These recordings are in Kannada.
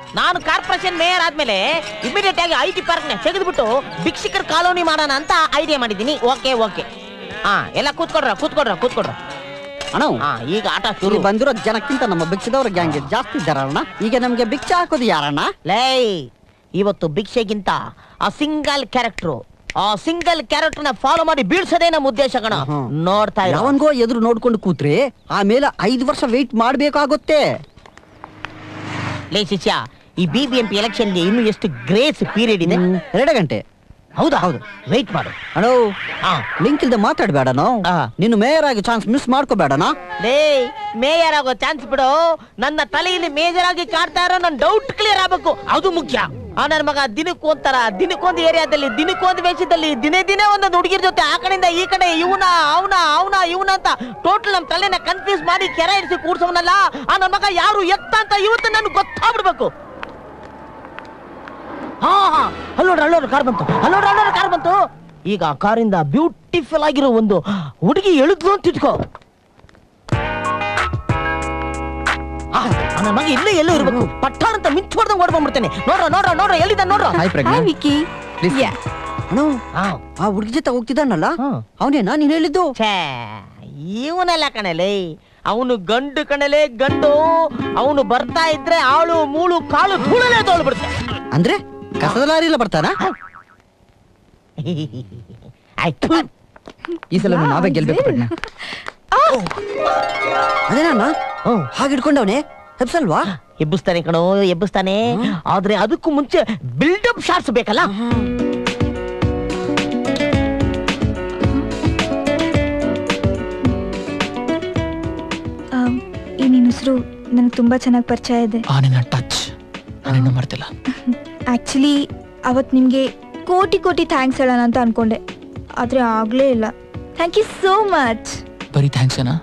ನಾನು ಕಾರ್ಪೊರೇಷನ್ ಮೇಯರ್ ಆದ್ಮೇಲೆ ಇಮಿಡಿಯೇಟ್ ಆಗಿ ಐ ಟಿ ಪಾರ್ಕ್ ನ ತೆಗೆದ್ಬಿಟ್ಟು ಭಿಕ್ಷಿಕರ್ ಕಾಲೋನಿ ಮಾಡೋಣ ಅಂತ ಐಡಿಯಾ ಮಾಡಿದ್ದೀನಿ ಓಕೆ ಓಕೆ ಹಾ ಎಲ್ಲ ಕೂತ್ಕೊಡ್ರ ಕೂತ್ಕೊಡ್ರ ಕೂತ್ಕೊಡ್ರ ಅಣ್ಣ ಹಾ ಈಗ ಆಟ ಶುರು ಇಲ್ಲಿ ಬಂದಿರೋ ಜನಕ್ಕಿಂತ ನಮ್ಮ ಭಿಕ್ಷದವ್ರ ಗ್ಯಾಂಗ್ ಜಾಸ್ತಿ ಇದ್ದಾರಣ್ಣ ಈಗ ನಮ್ಗೆ ಭಿಕ್ಷೆ ಹಾಕೋದು ಯಾರಣ್ಣ ಲೇ ಇವತ್ತು ಭಿಕ್ಷೆಗಿಂತ ಆ ಸಿಂಗಲ್ ಕ್ಯಾರೆಕ್ಟರ್ ಆ ಸಿಂಗಲ್ ಕ್ಯಾರೆಕ್ಟರ್ ನ ಫಾಲೋ ಮಾಡಿ ಬೀಳ್ಸೋದೇ ನಮ್ಮ ಉದ್ದೇಶ ಕಣ ಹ್ಮ್. ನೋಡ್ತಾ ಇರೋ ಯಾವನ್ಗೋ ಎದುರು ನೋಡ್ಕೊಂಡು ಕೂತ್ರೆ ಆಮೇಲೆ ಐದು ವರ್ಷ ವೆಯ್ಟ್ ಮಾಡ್ಬೇಕಾಗುತ್ತೆ ಲೇ ಶಿಷ್ಯ ಈ B B M P election ಇನ್ನು ಎಷ್ಟು ಗ್ರೇಸ್ ಪೀರಿಯಡ್ ಇದೆ ಹ್ಮ್, ಎರಡು ಗಂಟೆ ಹೌದಾ ಹೌದು ವೆಯ್ಟ್ ಮಾಡು ಅಣ್ಣೋ ಹಾ ಲಿಂಕ್ ಇಲ್ದೆ ಮಾತಾಡ್ಬೇಡನೋ ಆ. ನೀನು ಮೇಯರ್ ಆಗಿ ಚಾನ್ಸ್ ಮಿಸ್ ಮಾಡ್ಕೋಬೇಡಣ ಲೇ ಮೇಯರ್ ಆಗೋ ಚಾನ್ಸ್ ಬಿಡು ನನ್ನ ತಲೆಯಲ್ಲಿ ಮೇಜರ್ ಆಗಿ ಕಾಡ್ತಾ ಇರೋ ನನ್ನ ಡೌಟ್ ಕ್ಲಿಯರ್ ಆಗ್ಬೇಕು ಅದು ಮುಖ್ಯ ಆ ನನ್ನ ಮಗ ದಿನಕ್ಕೊಂತರ ದಿನಕ್ಕೊಂದು ಏರಿಯಾದಲ್ಲಿ ದಿನಕ್ಕೊಂದು ವೇಷದಲ್ಲಿ ದಿನೇ ದಿನೇ ಒಂದೊಂದು ಹುಡುಗಿರ ಜೊತೆ ಆ ಕಡೆಯಿಂದ ಈ ಕಡೆ ಇವನ ಅವನ ಅವನ ಇವನ ಅಂತ ಟೋಟಲ್ ನಮ್ಮ ತಲೆನ ಕನ್ಫ್ಯೂಸ್ ಮಾಡಿ ಕೆರೆ ಇರಿಸಿ ಕೂಡ್ಸವನಲ್ಲ ಆ ನನ್ನ ಮಗ ಯಾರು ಎತ್ತ ಅಂತ ಇವತ್ತು ನನ್ಗೆ ಗೊತ್ತಾಗ್ಬಿಡ್ಬೇಕು ಹಾ ಹಾ ಅಲ್ಲೋಡ್ರ ಅಲ್ಲೋಡ್ರ ಕಾರ್ ಬಂತು ಅಲ್ಲೋಡ್ರ ಅಲ್ಲೋಡ್ರ ಕಾರ್ ಬಂತು ಈಗ ಆ ಕಾರಿಂದ ಬ್ಯೂಟಿಫುಲ್ ಆಗಿರೋ ಒಂದು ಹುಡುಗಿ ಎಳಿದ್ಲು ಅಂತ ಇಟ್ಕೋ ಆ, ನನ್ನ ಮಗ ಇಲ್ಲೇ ಎಲ್ಲೂ ಇರ್ಬೇಕು ಪಟ್ಟಾಣ ಅಂತ ಮಿಂಚ್ ಹೊಡ್ದಂಗ್ ಓಡ್ಕೊಂಡ್ಬಿಡ್ತೇನೆ ನೋಡ್ರ ನೋಡ್ರ ನೋಡ್ರ ಎಲ್ಲಿದ್ದ ನೋಡ್ರ hi Prajna hi Vicky Please. Yeah. ಅಣ್ಣೋ ಆ, ಆ ಹುಡುಗಿ ಜೊತೆ ಹೋಗ್ತಿದ್ದಾನಲ್ಲ ಹ್ಮ್. ಅವನೇನಾ ನೀನ್ ಹೇಳಿದ್ದು ಛೇ ಇವನೆಲ್ಲ ಕಣಲೆ ಅವನು ಗಂಡು ಕಣಲೆ ಗಂಡು ಅವನು ಬರ್ತಾ ಇದ್ರೆ ಆಳು ಮೂಳು ಕಾಲು ಧೂಳಲೇ ತೋಳ್ಬಿಡುತ್ತೆ ಅಂದ್ರೆ ಕಸದ ಲಾರಿಲ್ಲ ಬರ್ತಾನ ಆಯ್ತು ಈ ಸಲ ನಾವೇ ಗೆಲ್ಬೇಕು ಪ್ರಜ್ಞಾ ಅದೇನಣ್ಣ ಹ್ಮ್. ಹಾಗಿಡ್ಕೊಂಡವನೇ ಹೆಪ್ಸಲ್ವಾ ಎಬ್ಬಿಸ್ತಾನೆ ಕಣೋ ಎಬ್ಬಿಸ್ತಾನೆ ಆದ್ರೆ ಅದಕ್ಕೂ ಮುಂಚೆ ಬಿಲ್ಡಪ್ ಶಾಟ್ಸ್ ಬೇಕಲ್ಲ ಆಮ್, ಈ ನಿನ್ನ ಹೆಸರು ನನಗೆ ತುಂಬ ಚೆನ್ನಾಗಿ ಪರಿಚಯ ಇದೆ ಆ ನಿನ್ನ ಟಚ್ ನಾನಿನ್ನೂ ಮರ್ತಿಲ್ಲ ಆ್ಯಕ್ಚುಲಿ ಅವತ್ತು ನಿಮಗೆ ಕೋಟಿ ಕೋಟಿ ಥ್ಯಾಂಕ್ಸ್ ಹೇಳೋಣ ಅಂತ ಅನ್ಕೊಂಡೆ ಆದರೆ ಆಗಲೇ ಇಲ್ಲ ಥ್ಯಾಂಕ್ ಯು ಸೋ ಮಚ್ ಬರೀ ಥ್ಯಾಂಕ್ಸ್ ಏನಾ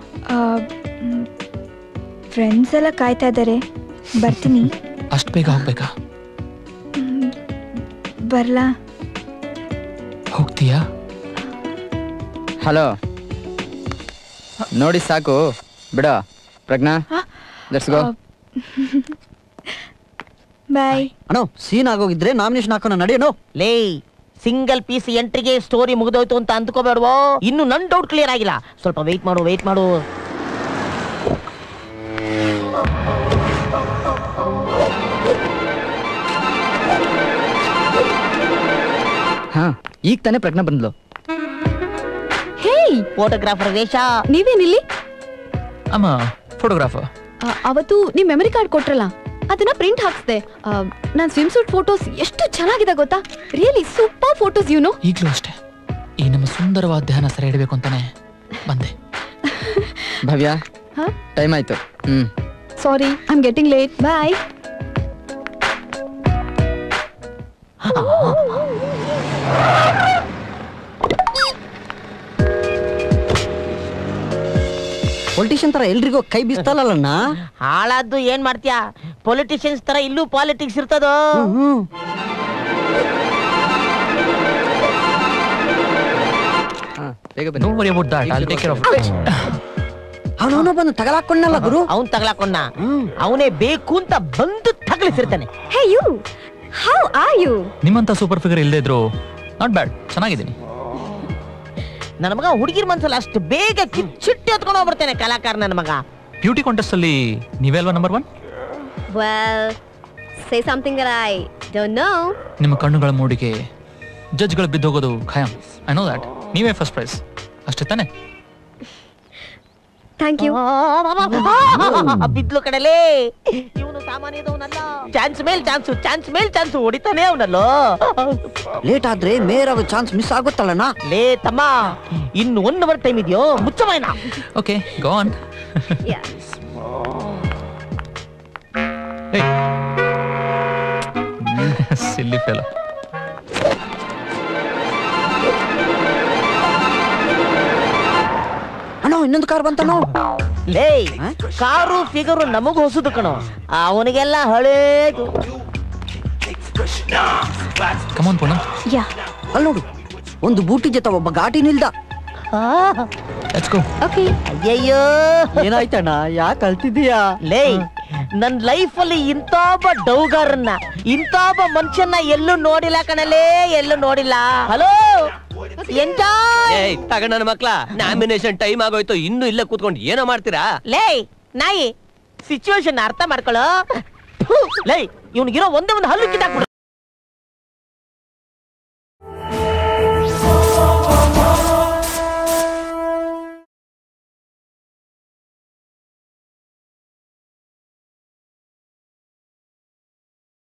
ಫ್ರೆಂಡ್ಸ್ ಎಲ್ಲ ಕಾಯ್ತಾ ಇದ್ದಾರೆ ಬರ್ತೀನಿ ಅಷ್ಟು ಬೇಗ ಹೋಗ್ಬೇಕಾ ಮ್, ಬರ್ಲಾ ಹೋಗ್ತೀಯಾ ಹಲೋ ನೋಡಿ ಸಾಕು ಬಿಡ ಪ್ರಜ್ಞಾ ಲೆಟ್ಸ್ ಗೋ ಬಾಯ್ ಅಣ್ಣೋ ಸೀನ್ ಆಗೋಗಿದ್ರೆ ನಾಮಿನೇಷನ್ ಹಾಕೋಣ ನಡೆಯೋಣ ಲೇ ಸಿಂಗಲ್ ಪೀಸ್ ಎಂಟ್ರಿಗೆ ಸ್ಟೋರಿ ಮುಗಿದೋಯ್ತು ಅಂತ ಅಂದ್ಕೋಬೇಡವೋ ಇನ್ನು ನನ್ ಡೌಟ್ ಕ್ಲಿಯರ್ ಆಗಿಲ್ಲ ಸ್ವಲ್ಪ ವೆಯ್ಟ್ ಮಾಡು ವೆಯ್ಟ್ ಮಾಡು ಹಾ ಈಗ ತಾನೇ ಪ್ರಜ್ಞಾ ಬಂದ್ಲು ಹೇಯ್ ಫೋಟೋಗ್ರಾಫರ್ ವೇಷ ನೀವೇನಿಲ್ಲಿ ಅಮ್ಮ ಫೋಟೋಗ್ರಾಫರ್ ಅವತ್ತು ನೀವು ಮೆಮರಿ ಕಾರ್ಡ್ ಕೊಟ್ರಲ್ಲ ಅದನ್ನ ಪ್ರಿಂಟ್ ಹಾಕ್ಸ್ದೆ ನಾನು ಸ್ವಿಮ್ ಸೂಟ್ ಫೋಟೋಸ್ ಎಷ್ಟು ಚೆನ್ನಾಗಿದೆ ಗೊತ್ತಾ ರಿಯಲಿ ಸೂಪರ್ ಫೋಟೋಸ್ ಯೂನು ಈಗಲೂ ಅಷ್ಟೇ ಈ ನಮ್ಮ ಸುಂದರವಾದ ಧ್ಯಾನ ಸೆರೆ ಹಿಡಬೇಕು ಅಂತಾನೆ ಬಂದೆ ಭವ್ಯ ಹಾ? ಟೈಮ್ ಆಯ್ತು hmm sorry I am getting late bye politician ತರ ಎಲ್ರಿಗೂ ಕೈ ಬೀಸ್ತಲ್ಲಣ್ಣ ಹಾಳಾದ್ದು ಏನ್ ಮಾಡ್ತೀಯಾ ಪೊಲಿಟಿಷಿಯನ್ಸ್ ತರ ಇಲ್ಲೂ ಪಾಲಿಟಿಕ್ಸ್ ಇರ್ತದೋ ಹ್ಮ್ ಹಾ ಬೇಗ ನೋ ಬನ್ನಿ worry about that I take care of ಅವನವನು ಬಂದು ತಗಲಾಕೊಂಡಲ್ಲ ಗುರು ಅವನ್ ತಗಲಾಕೊಂಡ ಹ್ಮ್. ಅವನೇ ಬೇಕು ಅಂತ ಬಂದು ತಗಲಿಸಿರ್ತಾನೆ hey you how are you ನಿಮ್ಮಂತ ಸೂಪರ್ ಫಿಗರ್ ಇಲ್ಲದೆ ಇದ್ರು ನಾಟ್ ಬ್ಯಾಡ್ ಚೆನ್ನಾಗಿದ್ದೀನಿ ನನ್ನ ಮಗ ಹುಡುಗಿರ್ ಮನ್ಸಲ್ಲಿ ಅಷ್ಟು ಬೇಗ ಕಿಚ್ಚಿಟ್ಟು ಎತ್ಕೊಂಡು ಹೋಗ್ಬಿಡ್ತಾನೆ ಕಲಾಕಾರ ನನ್ನ ಮಗ ಬ್ಯೂಟಿ ಕಾಂಟೆಸ್ಟ್ ಅಲ್ಲಿ ನೀವೇ ಅಲ್ವಾ number one Well, say something that I don't know. ನಿಮ್ಮ ಕಣ್ಣುಗಳ ಮೂಡಿಗೆ ಜಡ್ಜ್ಗಳು ಬಿದ್ದೋಗೋದು ಖಾಯಂ ಐ ನೋ ದ್ಯಾಟ್ ನೀವೇ ಫಸ್ಟ್ ಪ್ರೈಸ್ ಅಷ್ಟೇ ತಾನೆ Thank you. ಬಿದ್ಲು ಕಡಲೆ ಇವನು ಸಾಮಾನ್ಯದವನಲ್ಲ ಚಾನ್ಸ್ ಮೇಲ್ ಚಾನ್ಸ್ ಚಾನ್ಸ್ ಮೇಲ್ ಚಾನ್ಸ್ ಹೊಡಿತಾನೆ ಅವನಲ್ಲೋ ಲೇಟ್ ಆದ್ರೆ ಮೇಯರ್ ಆಗೋ ಚಾನ್ಸ್ ಮಿಸ್ ಆಗುತ್ತಲ್ಲಣ್ಣ ಲೇ ತಮ್ಮ ಇನ್ನು ಒನ್ ಅವರ್ ಟೈಮ್ ಇದೆಯೋ ಮುಚ್ಚಮೈನ okay go on Yeah. Silly fellow ಅಣ್ಣ ಇನ್ನೊಂದು ಕಾರ್ ಬಂತಣ್ಣೋ ಲೇ ಕಾರು ಫಿಗರು ನಮಗ್ ಹೊಸದು ಕಣೋ ಅವನಿಗೆಲ್ಲ ಹಳೇದು ಕಮಾನ್ ಪೂನಮ್ ಯಾ ಅಲ್ಲಿ ನೋಡು ಒಂದು ಬೂಟಿ ಜೊತೆ ಒಬ್ಬ ಘಾಟಿ ನಿಲ್ದ ಆ, ಲೆಟ್ಸ್ ಗೋ ಓಕೆ ಅಯ್ಯಯ್ಯೋ ಏನಾಯ್ತಣ್ಣ ಯಾಕೆ ಅಳ್ತಿದೀಯಾ ಲೇ ನನ್ ಲೈಫ್ ಅಲ್ಲಿ ಇಂಥ ಒಬ್ಬ ಡೌಗರ್ನ ಇಂಥ ಒಬ್ಬ ಮನುಷ್ಯನ ಎಲ್ಲೂ ನೋಡಿಲ್ಲ ಕಣಲೇ ಎಲ್ಲೂ ನೋಡಿಲ್ಲ ಹಲೋ ಎಂಜಾಯ್ ಏಯ್ ತಗ ನನ್ನ ಮಕ್ಳ ನಾಮಿನೇಷನ್ ಟೈಮ್ ಆಗೋಯ್ತು ಇನ್ನು ಇಲ್ಲೇ ಕೂತ್ಕೊಂಡು ಏನೋ ಮಾಡ್ತೀರಾ ಲೇ ನಾಯಿ ಸಿಚುವೇಶನ್ ಅರ್ಥ ಮಾಡ್ಕೊಳ್ಳೋ ಥು, ಲೇ ಇವ್ನಿಗಿರೋ ಒಂದೇ ಒಂದು ಹಲ್ಲು ಕಿತ್ತಾಕ್ಬಿಡು